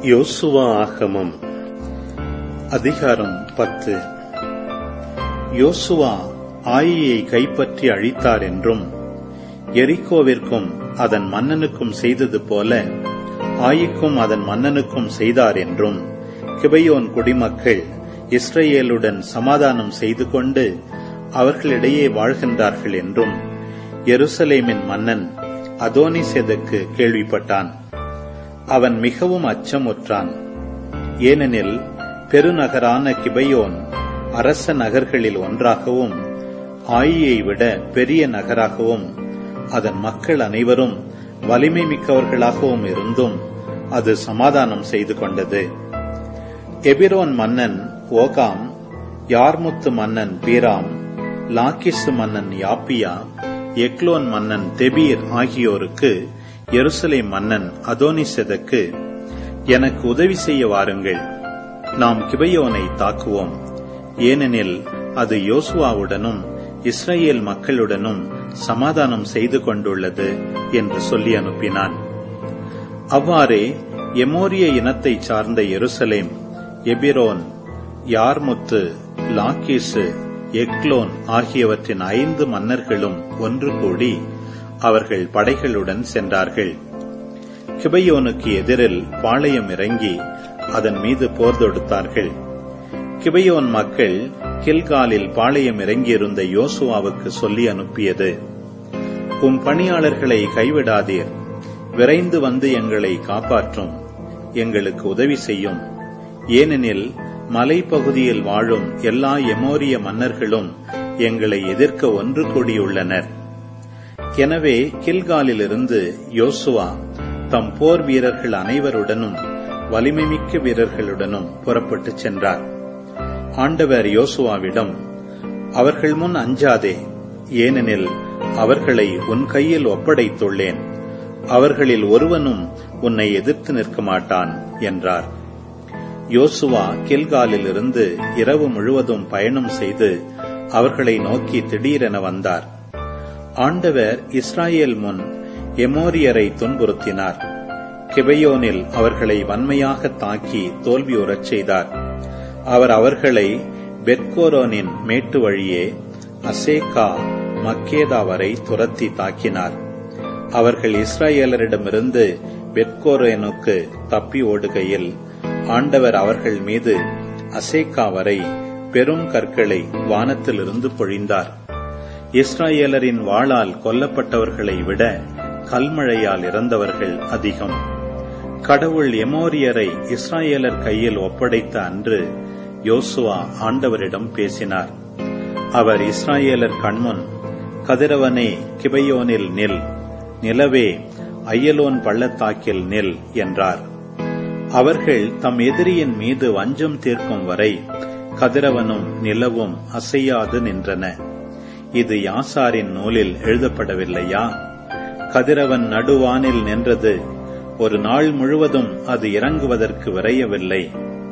யோசுவா ஆகமம் அதிகாரம் பத்து யோசுவா ஆயியை கைப்பற்றி அழித்தார் என்றும் எரிக்கோவிற்கும் அதன் மன்னனுக்கும் செய்தது போல ஆயிக்கும் அதன் மன்னனுக்கும் செய்தார் என்றும் கிபையோன் குடிமக்கள் இஸ்ரேலுடன் சமாதானம் செய்து கொண்டு அவர்களிடையே வாழ்கின்றார்கள் என்றும் எருசலேமின் மன்னன் அதோனிசெதக்கு கேள்விப்பட்டான் அவன் மிகவும் அச்சமுற்றான் ஏனெனில் பெருநகரான கிபையோன் அரச நகர்களில் ஒன்றாகவும் ஆயியை விட பெரிய நகராகவும் அதன் மக்கள் அனைவரும் வலிமை மிக்கவர்களாகவும் இருந்தும் அது சமாதானம் செய்து கொண்டது எபிரோன் மன்னன் ஓகாம் யார்முத்து மன்னன் பீராம் லாக்கிசு மன்னன் யாப்பியா எக்லோன் மன்னன் தெபீர் ஆகியோருக்கு எருசலேம் மன்னன் அதோனிசெதக்கு எனக்கு உதவி செய்ய வாருங்கள் நாம் கிபையோனை தாக்குவோம் ஏனெனில் அது யோசுவாவுடனும் இஸ்ரேல் மக்களுடனும் சமாதானம் செய்து கொண்டுள்ளது என்று சொல்லி அனுப்பினான் அவ்வாறே எமோரிய இனத்தைச் சார்ந்த எருசலேம் எபிரோன் யார்முத்து லாக்கீசு எக்லோன் ஆகியவற்றின் ஐந்து மன்னர்களும் ஒன்று கூடி அவர்கள் படைகளுடன் சென்றார்கள் கிபையோனுக்கு எதிரில் பாளையம் இறங்கி அதன் மீது போர் தொடுத்தார்கள் கிபையோன் மக்கள் கில்காலில் பாளையம் இறங்கியிருந்த யோசுவாவுக்கு சொல்லி அனுப்பியது உம் பணியாளர்களை கைவிடாதீர் விரைந்து வந்து எங்களை காப்பாற்றும் எங்களுக்கு உதவி செய்யும் ஏனெனில் மலைப்பகுதியில் வாழும் எல்லா எமோரிய மன்னர்களும் எங்களை எதிர்க்க ஒன்று கூடியுள்ளனர் எனவே கில்காலிலிருந்து யோசுவா தம் போர் வீரர்கள் அனைவருடனும் வலிமைமிக்க வீரர்களுடனும் புறப்பட்டுச் சென்றார் ஆண்டவர் யோசுவாவிடம் அவர்கள் முன் அஞ்சாதே ஏனெனில் அவர்களை உன் கையில் ஒப்படைத்துள்ளேன் அவர்களில் ஒருவனும் உன்னை எதிர்த்து நிற்க மாட்டான் என்றார் யோசுவா கில்காலில் இருந்து இரவு முழுவதும் பயணம் செய்து அவர்களை நோக்கி திடீரென வந்தார் ஆண்டவர் இஸ்ராயேல் முன் எமோரியரை துன்புறுத்தினார் கிபையோனில் அவர்களை வன்மையாக தாக்கி தோல்வியுறச் செய்தார் அவர் அவர்களை பெட்கோரோனின் மேட்டு வழியே அசேகா மக்கேதா வரை துரத்தி தாக்கினார் அவர்கள் இஸ்ரேலரிடமிருந்து பெட்கோரோனுக்கு தப்பி ஓடுகையில் ஆண்டவர் அவர்கள் மீது அசேகா வரை பெரும் கற்களை வானத்திலிருந்து பொழிந்தார் இஸ்ராயேலரின் வாளால் கொல்லப்பட்டவர்களை விட கல்மழையால் இறந்தவர்கள் அதிகம் கடவுள் எமோரியரை இஸ்ராயேலர் கையில் ஒப்படைத்த அன்று யோசுவா ஆண்டவரிடம் பேசினார் அவர் இஸ்ராயேலர் கண்முன் கதிரவனே கிபையோனில் நில் நிலவே அயலோன் பள்ளத்தாக்கில் நில் என்றார் அவர்கள் தம் எதிரியின் மீது வஞ்சம் தீர்க்கும் வரை கதிரவனும் நிலவும் அசையாது நின்றன இது யாசாரின் நூலில் எழுதப்படவில்லையா கதிரவன் நடுவானில் நின்றது ஒரு நாள் முழுவதும் அது இறங்குவதற்கு விரையவில்லை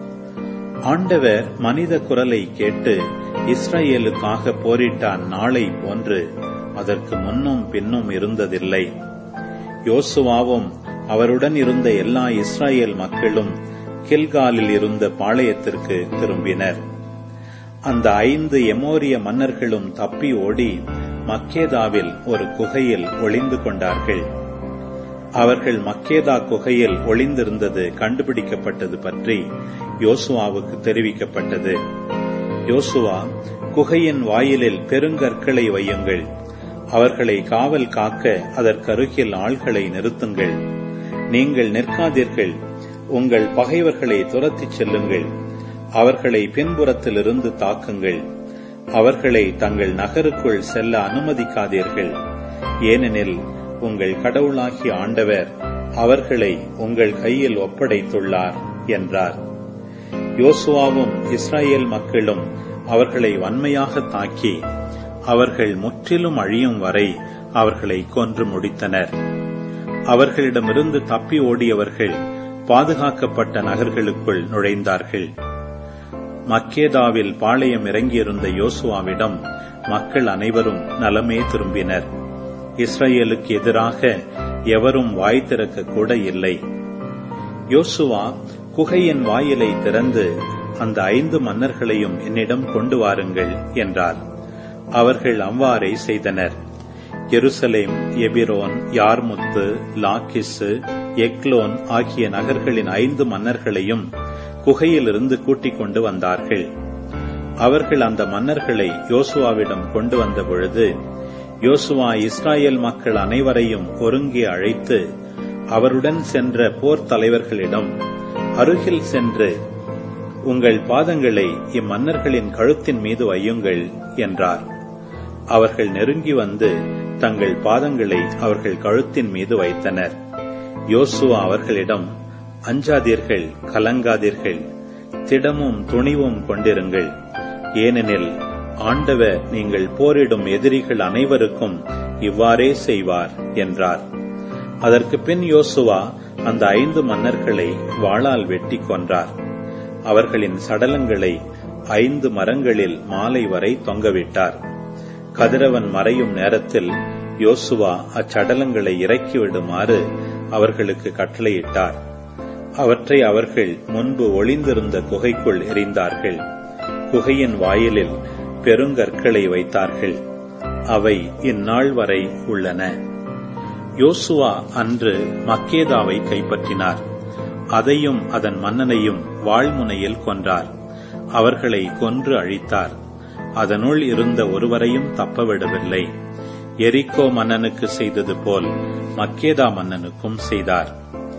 ஆண்டவர் மனித குரலை கேட்டு இஸ்ரேலுக்காக போரிட்ட அந்நாளை போன்று அதற்கு முன்னும் பின்னும் இருந்ததில்லை யோசுவாவும் அவருடன் இருந்த எல்லா இஸ்ரேல் மக்களும் கில்காலில் இருந்த பாளையத்திற்கு திரும்பினர் அந்த ஐந்து எமோரிய மன்னர்களும் தப்பி ஓடி மக்கேதாவில் ஒரு குகையில் ஒளிந்து கொண்டார்கள் அவர்கள் மக்கேதா குகையில் ஒளிந்திருந்தது கண்டுபிடிக்கப்பட்டது பற்றி யோசுவாவுக்கு தெரிவிக்கப்பட்டது யோசுவா குகையின் வாயிலில் பெருங்கற்களை வையுங்கள் அவர்களை காவல் காக்க அதற்கருகில் ஆள்களை நிறுத்துங்கள் நீங்கள் நிற்காதீர்கள் உங்கள் பகைவர்களை துரத்திச் செல்லுங்கள் அவர்களை பின்புறத்திலிருந்து தாக்குங்கள் அவர்களை தங்கள் நகருக்குள் செல்ல அனுமதிக்காதீர்கள் ஏனெனில் உங்கள் கடவுளாகிய ஆண்டவர் அவர்களை உங்கள் கையில் ஒப்படைத்துள்ளார் என்றார் யோசுவாவும் இஸ்ரேல் மக்களும் அவர்களை வன்மையாக தாக்கி அவர்கள் முற்றிலும் அழியும் வரை அவர்களை கொன்று முடித்தனர் அவர்களிடமிருந்து தப்பி ஓடியவர்கள் பாதுகாக்கப்பட்ட நகர்களுக்குள் நுழைந்தார்கள் மக்கேதாவில் பாளையம் இறங்கியிருந்த யோசுவாவிடம் மக்கள் அனைவரும் நலமே திரும்பினர் இஸ்ரேலுக்கு எதிராக எவரும் வாய் திறக்க கூட இல்லை யோசுவா குகையின் வாயிலை திறந்து அந்த ஐந்து மன்னர்களையும் என்னிடம் கொண்டு வாருங்கள் என்றார் அவர்கள் அவ்வாறே செய்தனர் எருசலேம் எபிரோன் யார்முத்து லாக்கிசு எக்லோன் ஆகிய நகர்களின் ஐந்து மன்னர்களையும் குகையிலிருந்து கூட்டிக் கொண்டு வந்தார்கள் அவர்கள் அந்த மன்னர்களை யோசுவாவிடம் கொண்டு வந்த பொழுது யோசுவா இஸ்ராயேல் மக்கள் அனைவரையும் ஒருங்கே அழைத்து அவருடன் சென்ற போர் தலைவர்களிடம் அருகில் சென்று உங்கள் பாதங்களை இம்மன்னர்களின் கழுத்தின் மீது வையுங்கள் என்றார் அவர்கள் நெருங்கி வந்து தங்கள் பாதங்களை அவர்கள் கழுத்தின் மீது வைத்தனர் யோசுவா அவர்களிடம் அஞ்சாதீர்கள் கலங்காதீர்கள் திடமும் துணிவும் கொண்டிருங்கள் ஏனெனில் ஆண்டவர் நீங்கள் போரிடும் எதிரிகள் அனைவருக்கும் இவ்வாறே செய்வார் என்றார் அதற்கு பின் யோசுவா அந்த ஐந்து மன்னர்களை வாளால் வெட்டி கொன்றார் அவர்களின் சடலங்களை ஐந்து மரங்களில் மாலை வரை தொங்கவிட்டார் கதிரவன் மறையும் நேரத்தில் யோசுவா அச்சடலங்களை இறக்கிவிடுமாறு அவர்களுக்கு கட்டளையிட்டார் அவற்றை அவர்கள் முன்பு ஒளிந்திருந்த குகைக்குள் எறிந்தார்கள் குகையின் வாயிலில் பெருங்கற்களை வைத்தார்கள் அவை இந்நாள் வரை உள்ளன யோசுவா அன்று மக்கேதாவை கைப்பற்றினார் அதையும் அதன் மன்னனையும் வாழ்முனையில் கொன்றார் அவர்களை கொன்று அழித்தார் அதனுள் இருந்த ஒருவரையும் தப்பவிடவில்லை எரிக்கோ மன்னனுக்கு செய்தது போல் மக்கேதா மன்னனுக்கும் செய்தார்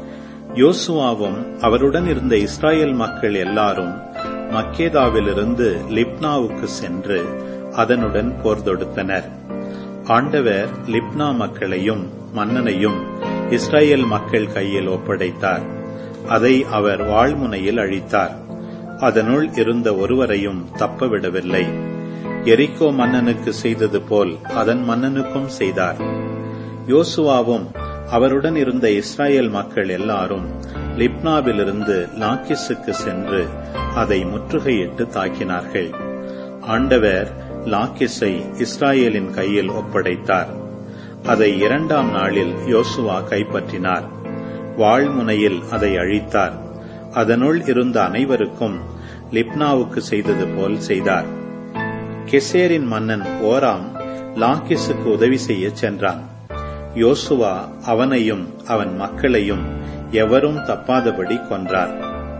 யோசுவாவும் அவருடன் இருந்த இஸ்ராயேல் மக்கள் எல்லாரும் மக்கேதாவிலிருந்து லிப்னாவுக்கு சென்று அதனுடன் போர் தொடுத்தனர் ஆண்டவர் லிப்னா மக்களையும் மன்னனையும் இஸ்ராயேல் மக்கள் கையில் ஒப்படைத்தார் அதை அவர் வாழ்முனையில் அழித்தார் அதனுள் இருந்த ஒருவரையும் தப்பவிடவில்லை எரிக்கோ மன்னனுக்கு செய்தது போல் அதன் மன்னனுக்கும் செய்தார் யோசுவாவும் அவருடன் இருந்த இஸ்ராயேல் மக்கள் எல்லாரும் லிப்னாவிலிருந்து லாக்கிஸுக்கு சென்று அதை முற்றுகையிட்டு தாக்கினார்கள் ஆண்டவர் லாக்கிஸை இஸ்ராயேலின் கையில் ஒப்படைத்தார் அதை இரண்டாம் நாளில் யோசுவா கைப்பற்றினார் வாழ்முனையில் அதை அழித்தார் அதனுள் இருந்த அனைவருக்கும் லிப்னாவுக்கு செய்தது போல் செய்தார் கெசேரின் மன்னன் ஓராம் லாக்கிஸுக்கு உதவி செய்ய சென்றான் யோசுவா அவனையும் அவன் மக்களையும் எவரும் தப்பாதபடி கொன்றார்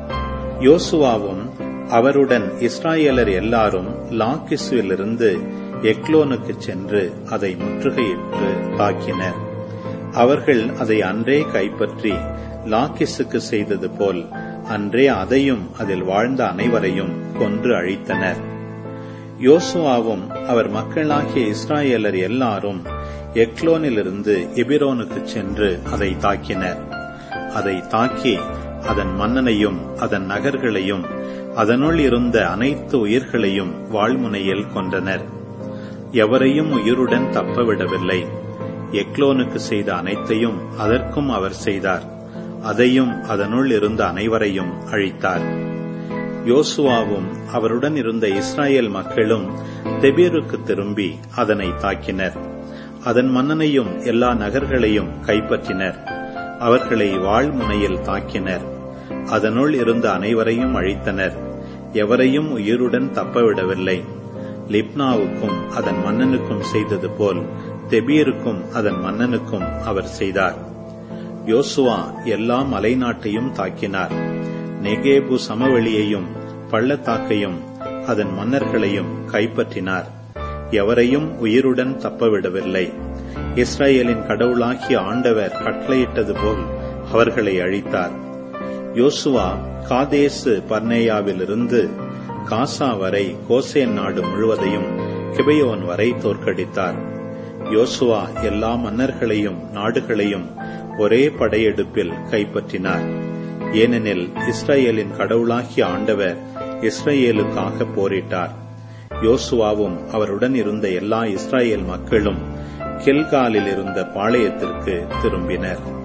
யோசுவாவும் அவருடன் இஸ்ராயேலர் எல்லாரும் லாக்கிஸுவிலிருந்து எக்லோனுக்கு சென்று அதை முற்றுகையிட்டு தாக்கினர் அவர்கள் அதை அன்றே கைப்பற்றி லாக்கிஸுக்கு செய்தது போல் அன்றே அதையும் அதில் வாழ்ந்த அனைவரையும் கொன்று அழித்தனர் யோசுவாவும் அவர் மக்களாகிய இஸ்ராயேலர் எல்லாரும் எக்லோனிலிருந்து எபிரோனுக்கு சென்று அதை தாக்கினர் அதை தாக்கி அதன் மன்னனையும் அதன் நகர்களையும் அதனுள் இருந்த அனைத்து உயிர்களையும் வாழ்முனையில் கொன்றனர் எவரையும் உயிருடன் தப்பவிடவில்லை எக்லோனுக்கு செய்த அனைத்தையும் அதற்கும் அவர் செய்தார் அதையும் அதனுள் இருந்த அனைவரையும் அழித்தார் யோசுவாவும் அவருடன் இருந்த இஸ்ராயேல் மக்களும் தெபீருக்கு திரும்பி அதனை தாக்கினர் அதன் மன்னனையும் எல்லா நகர்களையும் கைப்பற்றினர் அவர்களை வாழ்முனையில் தாக்கினர் அதனுள் இருந்த அனைவரையும் அழித்தனர் எவரையும் உயிருடன் தப்பவிடவில்லை லிப்னாவுக்கும் அதன் மன்னனுக்கும் செய்தது போல் தெபீருக்கும் அதன் மன்னனுக்கும் அவர் செய்தார் யோசுவா எல்லா மலைநாட்டையும் தாக்கினார் நெகேபு சமவெளியையும் பள்ளத்தாக்கையும் அதன் மன்னர்களையும் கைப்பற்றினார் எவரையும் உயிருடன் தப்பவிடவில்லை இஸ்ரேலின் கடவுளாகிய ஆண்டவர் கட்டளையிட்டது போல் அவர்களை அழித்தார் யோசுவா காதேசு பர்னேயாவிலிருந்து காசா வரை கோசேன் நாடு முழுவதையும் கிபையோன் வரை தோற்கடித்தார் யோசுவா எல்லா மன்னர்களையும் நாடுகளையும் ஒரே படையெடுப்பில் கைப்பற்றினார் ஏனெனில் இஸ்ரேலின் கடவுளாகிய ஆண்டவர் இஸ்ரேலுக்காக போரிட்டார் யோசுவாவும் அவருடன் இருந்த எல்லா இஸ்ரேல் மக்களும் கில்காலில் இருந்த பாளையத்திற்கு திரும்பினர்